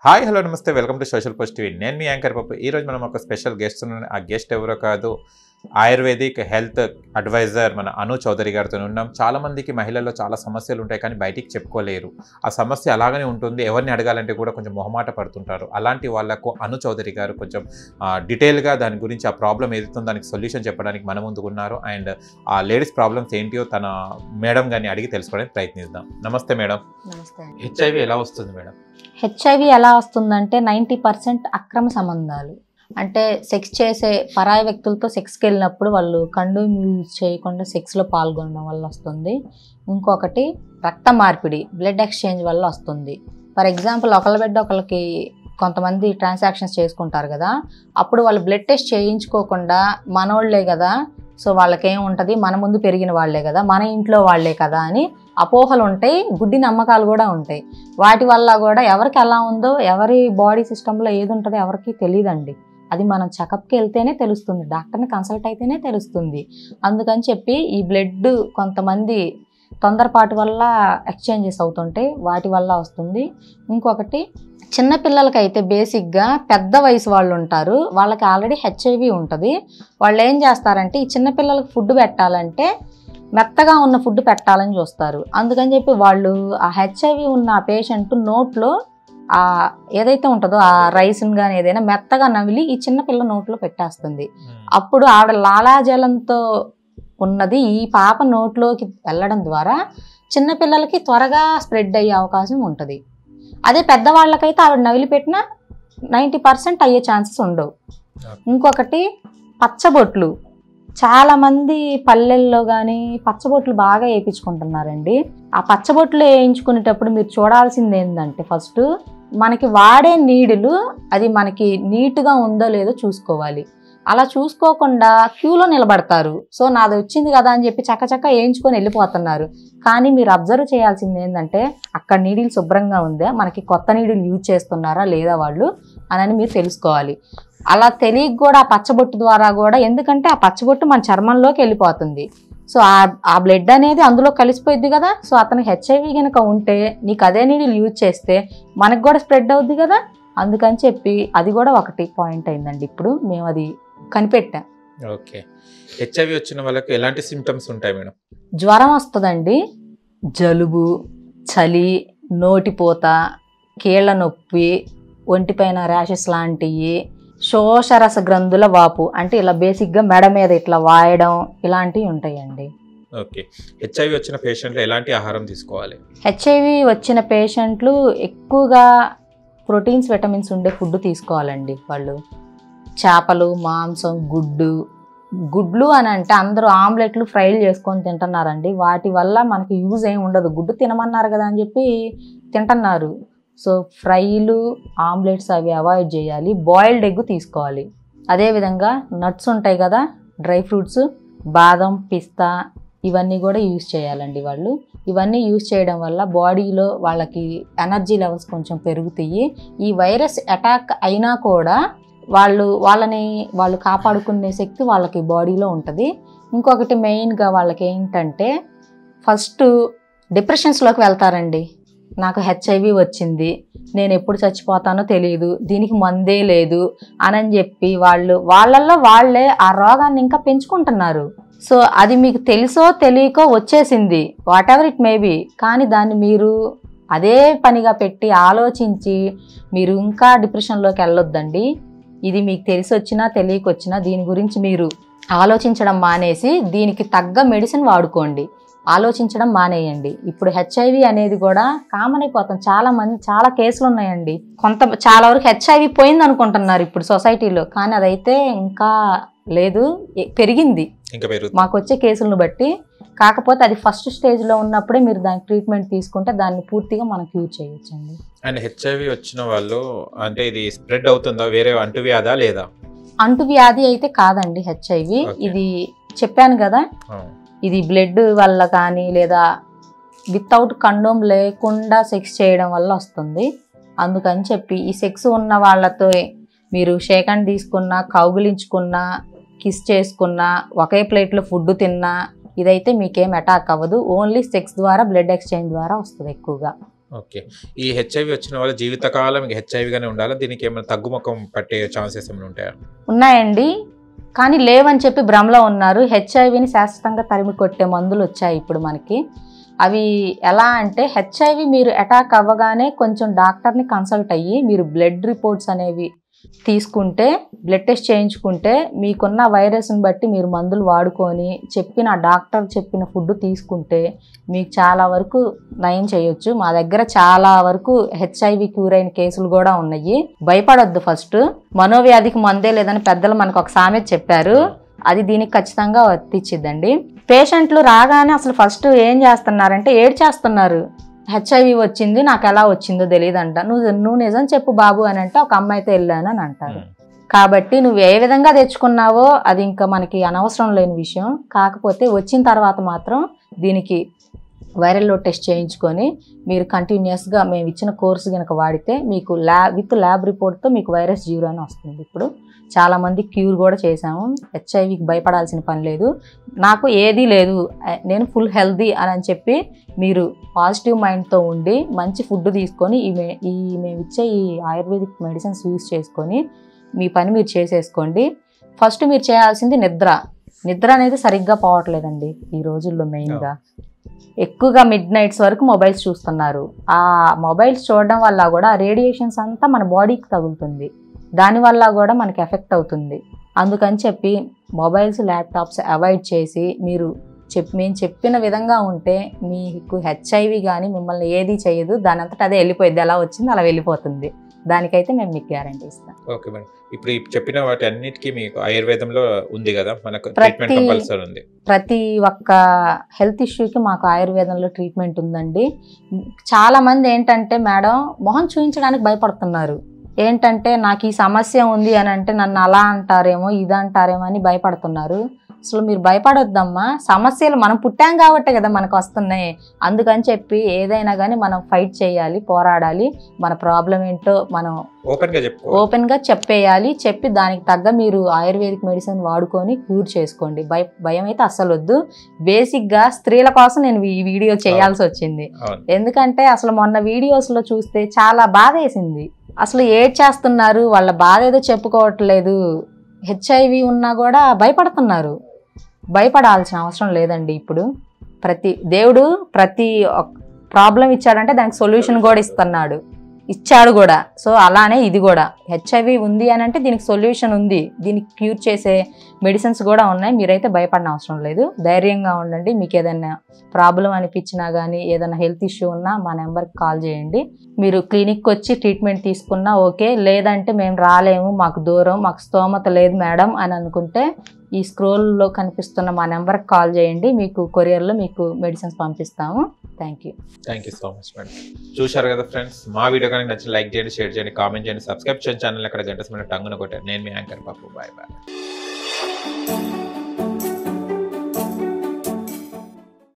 Hi hello నమస్తే welcome to social post TV నేను మీ యాంకర్ పప్పు ఈ రోజు మనం ఒక స్పెషల్ గెస్ట్ ఉన్నాను ఆ గెస్ట్ ఎవరో కాదు ఆయుర్వేదిక్ హెల్త్ అడ్వైజర్ మన అను చౌదరి గారితో ఉన్నాం చాలా మందికి మహిళల్లో చాలా సమస్యలు ఉంటాయి కానీ బయటికి చెప్పుకోలేరు ఆ సమస్య అలాగనే ఉంటుంది ఎవరిని అడగాలంటే కూడా కొంచెం మొహమాట పడుతుంటారు అలాంటి వాళ్ళకు అను చౌదరి గారు కొంచెం ఆ, డీటెయిల్గా దాని గురించి ఆ ప్రాబ్లం ఏదైతుందో దానికి సొల్యూషన్ చెప్పడానికి మన ముందుకు ఉన్నారు అండ్ ఆ లేడీస్ ప్రాబ్లమ్స్ ఏంటియో తన మేడం గారిని అడిగి తెలుసుకోవడానికి ప్రయత్నిద్దాం నమస్తే మేడం నమస్తే అండి హెచ్ఐవి ఎలా వస్తుంది మేడం హెచ్ఐవి ఎలా వస్తుందంటే నైంటీ పర్సెంట్ అక్రమ సంబంధాలు అంటే సెక్స్ చేసే పరాయి వ్యక్తులతో సెక్స్కి వెళ్ళినప్పుడు వాళ్ళు కండోమ్ యూజ్ చేయకుండా సెక్స్లో పాల్గొనడం వల్ల వస్తుంది ఇంకొకటి రక్త మార్పిడి బ్లడ్ ఎక్స్చేంజ్ వల్ల వస్తుంది ఫర్ ఎగ్జాంపుల్ ఒకళ్ళ బిడ్డ ఒకళ్ళకి కొంతమంది ట్రాన్సాక్షన్స్ చేసుకుంటారు కదా అప్పుడు వాళ్ళు బ్లడ్ టెస్ట్ చేయించుకోకుండా మనోళ్లే కదా సో వాళ్ళకేం ఉంటుంది మన ముందు పెరిగిన వాళ్ళే కదా మన ఇంట్లో వాళ్ళే కదా అని అపోహలు ఉంటాయి గుడ్డి నమ్మకాలు కూడా ఉంటాయి వాటి వల్ల కూడా ఎవరికి ఎలా ఉందో ఎవరి బాడీ సిస్టంలో ఏది ఉంటుందో ఎవరికి తెలియదండి అది మనం చెకప్కి వెళ్తేనే తెలుస్తుంది డాక్టర్ని కన్సల్ట్ అయితేనే తెలుస్తుంది అందుకని చెప్పి ఈ బ్లడ్ కొంతమంది తొందరపాటు వల్ల ఎక్స్చేంజెస్ అవుతుంటాయి వాటి వల్ల వస్తుంది ఇంకొకటి చిన్న పిల్లలకైతే బేసిక్గా పెద్ద వయసు వాళ్ళు ఉంటారు వాళ్ళకి ఆల్రెడీ హెచ్ఐవి ఉంటుంది వాళ్ళు ఏం చేస్తారంటే ఈ చిన్న పిల్లలకు ఫుడ్ పెట్టాలంటే మెత్తగా ఉన్న ఫుడ్ పెట్టాలని చూస్తారు అందుకని చెప్పి వాళ్ళు ఆ హెచ్ఐవి ఉన్న ఆ పేషెంట్ నోట్లో ఆ ఏదైతే ఉంటుందో ఆ రైస్ని కానీ ఏదైనా మెత్తగా నమిలి ఈ చిన్న పిల్ల నోట్లో పెట్టేస్తుంది అప్పుడు ఆవిడ లాలాజలంతో ఉన్నది ఈ పాప నోట్లోకి వెళ్ళడం ద్వారా చిన్న పిల్లలకి త్వరగా స్ప్రెడ్ అయ్యే అవకాశం ఉంటుంది అదే పెద్దవాళ్ళకైతే ఆవిడ నవిలి పెట్టినా నైంటీ పర్సెంట్ అయ్యే ఛాన్సెస్ ఉండవు ఇంకొకటి పచ్చబొట్లు చాలామంది పల్లెల్లో కానీ పచ్చబొట్లు బాగా వేయించుకుంటున్నారండి ఆ పచ్చబొట్లు వేయించుకునేటప్పుడు మీరు చూడాల్సింది ఏంటంటే ఫస్ట్ మనకి వాడే నీడులు అది మనకి నీట్గా ఉందో లేదో చూసుకోవాలి అలా చూసుకోకుండా క్యూలో నిలబడతారు సో నాది వచ్చింది కదా అని చెప్పి చక్కచక్క వేయించుకొని వెళ్ళిపోతున్నారు కానీ మీరు అబ్జర్వ్ చేయాల్సింది ఏంటంటే అక్కడ నీడిల్ శుభ్రంగా ఉందా మనకి కొత్త నీడిల్ యూజ్ చేస్తున్నారా లేదా వాళ్ళు అని మీరు తెలుసుకోవాలి అలా తెలియక కూడా ఆ పచ్చబొట్టు ద్వారా కూడా ఎందుకంటే ఆ పచ్చబొట్టు మన చర్మంలోకి వెళ్ళిపోతుంది సో ఆ ఆ బ్లడ్ అనేది అందులో కలిసిపోయింది కదా సో అతనికి హెచ్ఐవి కనుక ఉంటే నీకు అదే నీడిల్ యూజ్ చేస్తే మనకు కూడా స్ప్రెడ్ అవుద్ది కదా అందుకని చెప్పి అది కూడా ఒకటి పాయింట్ అయిందండి ఇప్పుడు మేము అది కనిపెట్టాం ఓకే హెచ్ఐవి వచ్చిన వాళ్ళకి ఎలాంటి సిమ్టమ్స్ ఉంటాయి మేడం జ్వరం వస్తుందండి జలుబు చలి నోటిపోత కీళ్ళ నొప్పి ఒంటిపైన ర్యాషెస్ లాంటివి శోషరస గ్రంథుల వాపు అంటే ఇలా బేసిక్గా మెడ మీద ఇట్లా వాయడం ఇలాంటివి ఉంటాయండి ఓకే హెచ్ఐవి వచ్చిన పేషెంట్లు ఎలాంటి ఆహారం తీసుకోవాలి హెచ్ఐవి వచ్చిన పేషెంట్లు ఎక్కువగా ప్రోటీన్స్ విటమిన్స్ ఉండే ఫుడ్ తీసుకోవాలండి వాళ్ళు చేపలు మాంసం గుడ్డు గుడ్లు అని అంటే అందరూ ఆమ్లెట్లు ఫ్రైలు చేసుకొని తింటున్నారండి వాటి వల్ల మనకి యూజ్ ఏమి ఉండదు గుడ్డు తినమన్నారు కదా అని చెప్పి తింటున్నారు సో ఫ్రైలు ఆమ్లెట్స్ అవి అవాయిడ్ చేయాలి బాయిల్డ్ ఎగ్ తీసుకోవాలి అదేవిధంగా నట్స్ ఉంటాయి కదా డ్రై ఫ్రూట్స్ బాదం పిస్తా ఇవన్నీ కూడా యూజ్ చేయాలండి వాళ్ళు ఇవన్నీ యూజ్ చేయడం వల్ల బాడీలో వాళ్ళకి ఎనర్జీ లెవెల్స్ కొంచెం పెరుగుతాయి ఈ వైరస్ అటాక్ అయినా కూడా వాళ్ళు వాళ్ళని వాళ్ళు కాపాడుకునే శక్తి వాళ్ళకి బాడీలో ఉంటుంది ఇంకొకటి మెయిన్గా వాళ్ళకి ఏంటంటే ఫస్ట్ డిప్రెషన్స్లోకి వెళ్తారండి నాకు హెచ్ఐవి వచ్చింది నేను ఎప్పుడు చచ్చిపోతానో తెలియదు దీనికి మందే లేదు అని చెప్పి వాళ్ళు వాళ్ళల్లో వాళ్ళే ఆ రోగాన్ని ఇంకా పెంచుకుంటున్నారు సో అది మీకు తెలుసో తెలియకో వచ్చేసింది whatever it may be కానీ దాన్ని మీరు అదే పనిగా పెట్టి ఆలోచించి మీరు ఇంకా డిప్రెషన్లోకి వెళ్ళొద్దండి ఇది మీకు తెలిసి వచ్చినా తెలియకొచ్చినా దీని గురించి మీరు ఆలోచించడం మానేసి దీనికి తగ్గ మెడిసిన్ వాడుకోండి ఆలోచించడం మానేయండి ఇప్పుడు హెచ్ఐవి అనేది కూడా కామన్ అయిపోతుంది చాలా మంది చాలా కేసులు ఉన్నాయండి కొంత చాలా వరకు హెచ్ఐవి పోయింది అనుకుంటున్నారు ఇప్పుడు సొసైటీలో కానీ అదైతే ఇంకా లేదు ఎ- పెరిగింది ఇంకా పెరుగుతుంది మాకు వచ్చే కేసులను బట్టి కాకపోతే అది ఫస్ట్ స్టేజ్లో ఉన్నప్పుడే మీరు దానికి ట్రీట్మెంట్ తీసుకుంటే దాన్ని పూర్తిగా మనం క్యూర్ చేయొచ్చండి అండ్ హెచ్ఐవి వచ్చిన వాళ్ళు అంటే ఇది స్ప్రెడ్ అవుతుందా వేరే అంటువ్యాధా లేదా అంటువ్యాధి అయితే కాదండి హెచ్ఐవి Okay. ఇది చెప్పాను కదా ఆ, ఇది బ్లడ్ వల్ల కానీ లేదా వితౌట్ కండోమ్ లేకుండా సెక్స్ చేయడం వల్ల వస్తుంది అందుకని చెప్పి ఈ సెక్స్ ఉన్న వాళ్ళతో మీరు షేకండ్ తీసుకున్నా కౌగిలించుకున్నా కిస్ చేసుకున్నా ఒకే ప్లేట్లో ఫుడ్ తిన్నా ఇదైతే మీకేం అటాక్ అవ్వదు ఓన్లీ సెక్స్ ద్వారా బ్లడ్ ఎక్స్చేంజ్ ద్వారా వస్తుంది ఎక్కువగా ఓకే ఈ హెచ్ఐవి వచ్చిన వాళ్ళ జీవితకాలం హెచ్ఐవిగానే ఉండాలా దీనికి ఏమైనా తగ్గుముఖం పట్టే ఛాన్సెస్ ఏమైనా ఉంటాయా ఉన్నాయండి కానీ లేవని చెప్పి భ్రమలో ఉన్నారు హెచ్ఐవిని శాశ్వతంగా తరిమి కొట్టే మందులు వచ్చాయి ఇప్పుడు మనకి అవి ఎలా అంటే హెచ్ఐవి మీరు అటాక్ అవ్వగానే కొంచెం డాక్టర్ని కన్సల్ట్ అయ్యి మీరు బ్లడ్ రిపోర్ట్స్ అనేవి తీసుకుంటే బ్లడ్ టెస్ట్ చేయించుకుంటే మీకున్న వైరస్ని బట్టి మీరు మందులు వాడుకొని చెప్పిన డాక్టర్ చెప్పిన ఫుడ్ తీసుకుంటే మీకు చాలా వరకు నయం చేయొచ్చు మా దగ్గర చాలా వరకు హెచ్ఐవి క్యూర్ అయిన కేసులు కూడా ఉన్నాయి భయపడొద్దు ఫస్ట్ మనోవ్యాధికి మందే లేదని పెద్దలు మనకు ఒక సామెత చెప్పారు అది దీనికి ఖచ్చితంగా వర్తించిద్దండి పేషెంట్లు రాగానే అసలు ఫస్ట్ ఏం చేస్తున్నారంటే ఏడ్ చేస్తున్నారు హెచ్ఐవి వచ్చింది నాకు ఎలా వచ్చిందో తెలియదంట నువ్వు నువ్వు నిజం చెప్పు బాబు అని అంటే ఒక అమ్మాయితో వెళ్ళాను అని అంటారు కాబట్టి నువ్వు ఏ విధంగా తెచ్చుకున్నావో అది ఇంకా మనకి అనవసరం లేని విషయం కాకపోతే వచ్చిన తర్వాత మాత్రం దీనికి వైరల్ లోడ్ టెస్ట్ చేయించుకొని మీరు కంటిన్యూస్గా మేము ఇచ్చిన కోర్సు కనుక వాడితే మీకు ల్యాబ్ విత్ ల్యాబ్ రిపోర్ట్తో మీకు వైరస్ జీరో అని వస్తుంది ఇప్పుడు చాలామంది క్యూర్ కూడా చేశాము హెచ్ఐవికి భయపడాల్సిన పని లేదు నాకు ఏదీ లేదు ఆ, నేను ఫుల్ హెల్దీ అని అని చెప్పి మీరు పాజిటివ్ మైండ్తో ఉండి మంచి ఫుడ్ తీసుకొని ఈ మే ఈ మేము ఇచ్చే ఈ ఆయుర్వేదిక్ మెడిసిన్స్ యూస్ చేసుకొని మీ పని మీరు చేసేసుకోండి ఫస్ట్ మీరు చేయాల్సింది నిద్ర నిద్ర అనేది సరిగ్గా పోవట్లేదండి ఈ రోజుల్లో మెయిన్గా ఎక్కువగా మిడ్ నైట్స్ వరకు మొబైల్స్ చూస్తున్నారు ఆ మొబైల్స్ చూడడం వల్ల కూడా రేడియేషన్స్ అంతా మన బాడీకి తగులుతుంది దానివల్ల కూడా మనకి ఎఫెక్ట్ అవుతుంది అందుకని చెప్పి మొబైల్స్ ల్యాప్టాప్స్ అవాయిడ్ చేసి మీరు చెప్ మేము చెప్పిన విధంగా ఉంటే మీకు హెచ్ఐవి కానీ మిమ్మల్ని ఏది చేయదు దాని అంతటా అదే వెళ్ళిపోయింది ఎలా వచ్చింది అలా వెళ్ళిపోతుంది దానికైతే మేము మీకు గ్యారంటీ ఇస్తాం ఓకే మేడం ఇప్పుడు ఈ చెప్పిన వాటి అన్నిటికీ మీకు ఆయుర్వేదంలో ఉంది కదా మనకు ప్రతి- ట్రీట్మెంట్ కంపల్సరీ ఉంది ప్రతి ఒక్క హెల్త్ ఇష్యూకి మాకు ఆయుర్వేదంలో ట్రీట్మెంట్ ఉందండి చాలా మంది ఏంటంటే మేడం మొహం చూపించడానికి భయపడుతున్నారు ఏంటంటే నాకు ఈ సమస్య ఉంది అని అంటే నన్ను అలా అంటారేమో ఇది అంటారేమో అని భయపడుతున్నారు అసలు మీరు భయపడొద్దమ్మా సమస్యలు మనం పుట్టాం కాబట్టే కదా మనకు వస్తున్నాయి అందుకని చెప్పి ఏదైనా కానీ మనం ఫైట్ చేయాలి పోరాడాలి మన ప్రాబ్లం ఏంటో మనం ఓపెన్ గా చెప్పుకో ఓపెన్గా చెప్పేయాలి చెప్పి దానికి తగ్గ మీరు ఆయుర్వేదిక్ మెడిసిన్ వాడుకొని క్యూర్ చేసుకోండి భయ భయం అయితే అస్సలు వద్దు బేసిక్గా స్త్రీల కోసం నేను ఈ వీడియో చేయాల్సి వచ్చింది అవును ఎందుకంటే అసలు మొన్న వీడియోస్లో చూస్తే చాలా బాధ వేసింది అసలు ఏడ్ చేస్తున్నారు వాళ్ళ బాధ ఏదో చెప్పుకోవట్లేదు హెచ్ఐవి ఉన్నా కూడా భయపడుతున్నారు భయపడాల్సిన అవసరం లేదండి ఇప్పుడు ప్రతి దేవుడు ప్రతి ప్రాబ్లం ఇచ్చాడంటే దానికి సొల్యూషన్ కూడా ఇస్తున్నాడు ఇచ్చాడు కూడా సో అలానే ఇది కూడా హెచ్ఐవి ఉంది అని అంటే దీనికి సొల్యూషన్ ఉంది దీనికి క్యూర్ చేసే మెడిసిన్స్ కూడా ఉన్నాయి మీరైతే భయపడిన అవసరం లేదు ధైర్యంగా ఉండండి మీకు ఏదైనా ప్రాబ్లం అనిపించినా కానీ ఏదైనా హెల్త్ ఇష్యూ ఉన్నా మా నెంబర్కి కాల్ చేయండి మీరు క్లినిక్కి వచ్చి ట్రీట్మెంట్ తీసుకున్నా ఓకే లేదంటే మేము రాలేము మాకు దూరం మాకు స్తోమత లేదు మేడం అని అనుకుంటే ఈ స్క్రోల్లో కనిపిస్తున్న మా నెంబర్కి కాల్ చేయండి మీకు కొరియర్లో మీకు మెడిసిన్స్ పంపిస్తాము thank you thank you so much madam చూశారు కదా ఫ్రెండ్స్ మా వీడియో కానీ నచ్చి లైక్ చేయండి షేర్ చేయండి కామెంట్ చేయండి సబ్స్క్రైబ్ చేయండి ఛానల్ అక్కడ గంట సమయం టంగున కొట్టారు నేను మీ యాంకర్ పాపు బాయ్ బాయ్